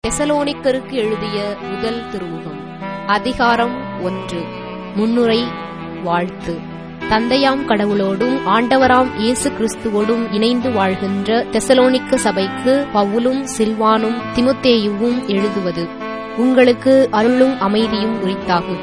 தெசலோனிக்கருக்கு எழுதிய முதல் திருமுகம் அதிகாரம் ஒன்று முன்னுரை வாழ்த்து தந்தையாம் கடவுளோடும் ஆண்டவராம் இயேசு கிறிஸ்துவோடும் இணைந்து வாழ்கின்ற தெசலோனிக்க சபைக்கு பவுலும் சில்வானும் திமுத்தேயுவும் எழுதுவது உங்களுக்கு அருளும் அமைதியும் உரித்தாகுக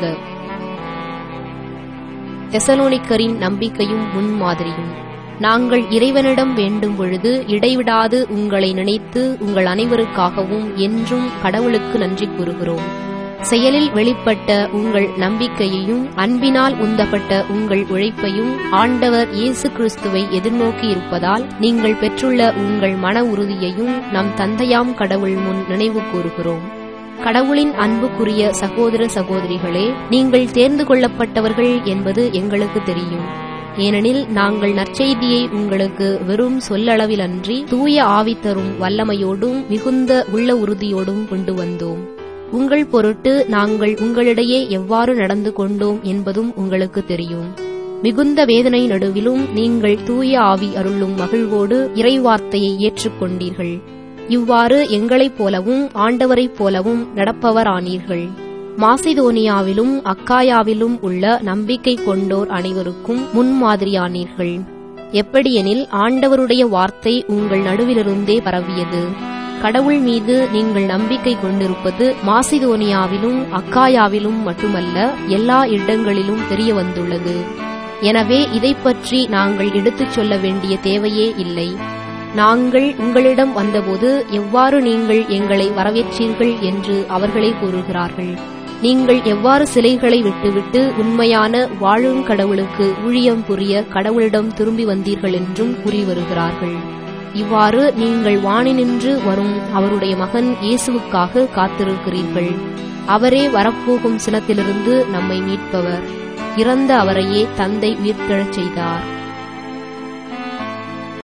தெசலோனிக்கரின் நம்பிக்கையும் முன்மாதிரியும் நாங்கள் இறைவனிடம் வேண்டும் பொழுது இடைவிடாது உங்களை நினைத்து உங்கள் அனைவருக்காகவும் என்றும் கடவுளுக்கு நன்றி கூறுகிறோம் செயலில் வெளிப்பட்ட உங்கள் நம்பிக்கையையும் அன்பினால் உந்தப்பட்ட உங்கள் உழைப்பையும் ஆண்டவர் இயேசு கிறிஸ்துவை எதிர்நோக்கி இருப்பதால் நீங்கள் பெற்றுள்ள உங்கள் மன உறுதியையும் நம் தந்தையாம் கடவுள் முன் நினைவு கூறுகிறோம் கடவுளின் அன்புக்குரிய சகோதர சகோதரிகளே நீங்கள் தேர்ந்து கொள்ளப்பட்டவர்கள் என்பது எங்களுக்கு தெரியும் ஏனெனில் நாங்கள் நற்செய்தியை உங்களுக்கு வெறும் சொல்லளவிலன்றி தூய ஆவி தரும் வல்லமையோடும் மிகுந்த உள்ள உறுதியோடும் கொண்டு வந்தோம் உங்கள் பொருட்டு நாங்கள் உங்களிடையே எவ்வாறு நடந்து கொண்டோம் என்பதும் உங்களுக்கு தெரியும் மிகுந்த வேதனை நடுவிலும் நீங்கள் தூய ஆவி அருளும் மகிழ்வோடு இறைவார்த்தையை ஏற்றுக்கொண்டீர்கள் இவ்வாறு எங்களைப் போலவும் ஆண்டவரைப் போலவும் நடப்பவரானீர்கள் மாசிதோனியாவிலும் அக்காயாவிலும் உள்ள நம்பிக்கை கொண்டோர் அனைவருக்கும் முன்மாதிரியானீர்கள் எப்படியெனில் ஆண்டவருடைய வார்த்தை உங்கள் நடுவிலிருந்தே பரவியது கடவுள் மீது நீங்கள் நம்பிக்கை கொண்டிருப்பது மாசிதோனியாவிலும் அக்காயாவிலும் மட்டுமல்ல எல்லா இடங்களிலும் தெரிய வந்துள்ளது எனவே இதைப் பற்றி நாங்கள் எடுத்துச் சொல்ல வேண்டிய தேவையே இல்லை நாங்கள் உங்களிடம் வந்தபோது எவ்வாறு நீங்கள் எங்களை வரவேற்றீர்கள் என்று அவர்களே கூறுகிறார்கள் நீங்கள் எவ்வாறு சிலைகளை விட்டுவிட்டு உண்மையான வாழும் கடவுளுக்கு ஊழியம் புரிய கடவுளிடம் திரும்பி வந்தீர்கள் என்றும் கூறி வருகிறார்கள் இவ்வாறு நீங்கள் வானினின்று வரும் அவருடைய மகன் இயேசுவுக்காக காத்திருக்கிறீர்கள் அவரே வரப்போகும் சினத்திலிருந்து நம்மை மீட்பவர் இறந்த அவரையே தந்தை உயிர்த்தெழச் செய்தார்